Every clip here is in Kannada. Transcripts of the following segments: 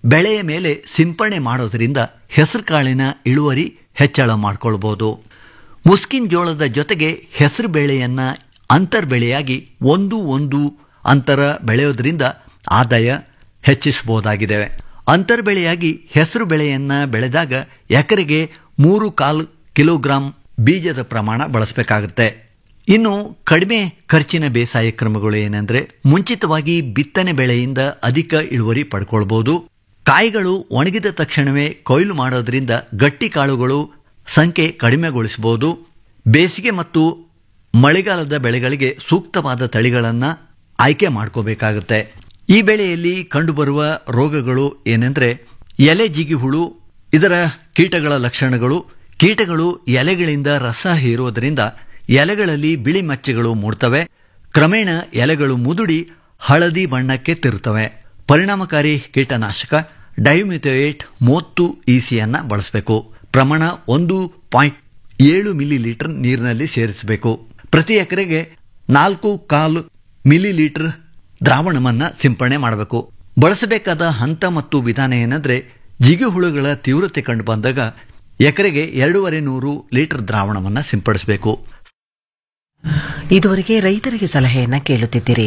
ಬೆಳೆಯ ಮೇಲೆ ಸಿಂಪರಣೆ ಮಾಡೋದರಿಂದ ಹೆಸರು ಕಾಳಿನ ಇಳುವರಿ ಹೆಚ್ಚಳ ಮಾಡಿಕೊಳ್ಬೋದು ಮುಸ್ಕಿನ್ ಜೋಳದ ಜೊತೆಗೆ ಹೆಸರು ಬೇಳೆಯನ್ನ ಅಂತರ್ ಬೆಳೆಯಾಗಿ ಒಂದು ಒಂದು ಅಂತರ ಬೆಳೆಯೋದ್ರಿಂದ ಆದಾಯ ಹೆಚ್ಚಿಸಬಹುದಾಗಿದೆ ಅಂತರ್ ಬೆಳೆಯಾಗಿ ಹೆಸರು ಬೆಳೆಯನ್ನ ಬೆಳೆದಾಗ ಎಕರೆಗೆ ಮೂರು ಕಾಲು ಕಿಲೋಗ್ರಾಂ ಬೀಜದ ಪ್ರಮಾಣ ಬಳಸಬೇಕಾಗುತ್ತೆ ಇನ್ನು ಕಡಿಮೆ ಖರ್ಚಿನ ಬೇಸಾಯ ಕ್ರಮಗಳು ಏನಂದ್ರೆ ಮುಂಚಿತವಾಗಿ ಬಿತ್ತನೆ ಬೆಳೆಯಿಂದ ಅಧಿಕ ಇಳುವರಿ ಪಡ್ಕೊಳ್ಬಹುದು ಕಾಯಿಗಳು ಒಣಗಿದ ತಕ್ಷಣವೇ ಕೊಯ್ಲು ಮಾಡೋದ್ರಿಂದ ಗಟ್ಟಿ ಕಾಳುಗಳು ಸಂಖ್ಯೆ ಕಡಿಮೆಗೊಳಿಸಬಹುದು ಬೇಸಿಗೆ ಮತ್ತು ಮಳೆಗಾಲದ ಬೆಳೆಗಳಿಗೆ ಸೂಕ್ತವಾದ ತಳಿಗಳನ್ನು ಆಯ್ಕೆ ಮಾಡ್ಕೋಬೇಕಾಗುತ್ತೆ ಈ ಬೆಳೆಯಲ್ಲಿ ಕಂಡುಬರುವ ರೋಗಗಳು ಏನೆಂದ್ರೆ ಎಲೆ ಜಿಗಿ ಹುಳು ಇದರ ಕೀಟಗಳ ಲಕ್ಷಣಗಳು ಕೀಟಗಳು ಎಲೆಗಳಿಂದ ರಸ ಹೀರುವುದರಿಂದ ಎಲೆಗಳಲ್ಲಿ ಬಿಳಿ ಮಚ್ಚೆಗಳು ಮೂಡ್ತವೆ ಕ್ರಮೇಣ ಎಲೆಗಳು ಮುದುಡಿ ಹಳದಿ ಬಣ್ಣಕ್ಕೆ ತಿರುತ್ತವೆ ಪರಿಣಾಮಕಾರಿ ಕೀಟನಾಶಕ ಡೈಮ್ಯುಥೇಟ್ ಮೂವತ್ತು ಇಸಿಯನ್ನ ಬಳಸಬೇಕು ಪ್ರಮಾಣ ಒಂದು ಪಾಯಿಂಟ್ ಏಳು ಮಿಲಿ ಲೀಟರ್ ನೀರಿನಲ್ಲಿ ಸೇರಿಸಬೇಕು ಪ್ರತಿ ಎಕರೆಗೆ ನಾಲ್ಕು ಕಾಲು ಮಿಲಿ ಲೀಟರ್ ದ್ರಾವಣವನ್ನ ಸಿಂಪರಣೆ ಮಾಡಬೇಕು ಬಳಸಬೇಕಾದ ಹಂತ ಮತ್ತು ವಿಧಾನ ಏನಂದ್ರೆ ಜಿಗಿ ಹುಳುಗಳ ತೀವ್ರತೆ ಕಂಡು ಬಂದಾಗ ಎಕರೆಗೆ ಎರಡೂವರೆ ನೂರು ಲೀಟರ್ ದ್ರಾವಣವನ್ನ ಸಿಂಪಡಿಸಬೇಕು ಇದುವರೆಗೆ ರೈತರಿಗೆ ಸಲಹೆಯನ್ನ ಕೇಳುತ್ತಿದ್ದೀರಿ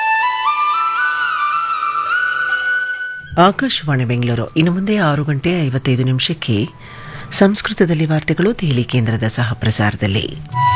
ಆಕಾಶವಾಣಿ ಬೆಂಗಳೂರು ಇನ್ನು ಮುಂದೆ ಆರು ಗಂಟೆ ಐವತ್ತೈದು ನಿಮಿಷಕ್ಕೆ ಸಂಸ್ಕೃತದಲ್ಲಿ ವಾರ್ತೆಗಳು ದೆಹಲಿ ಕೇಂದ್ರದ ಸಹ ಪ್ರಸಾರದಲ್ಲಿ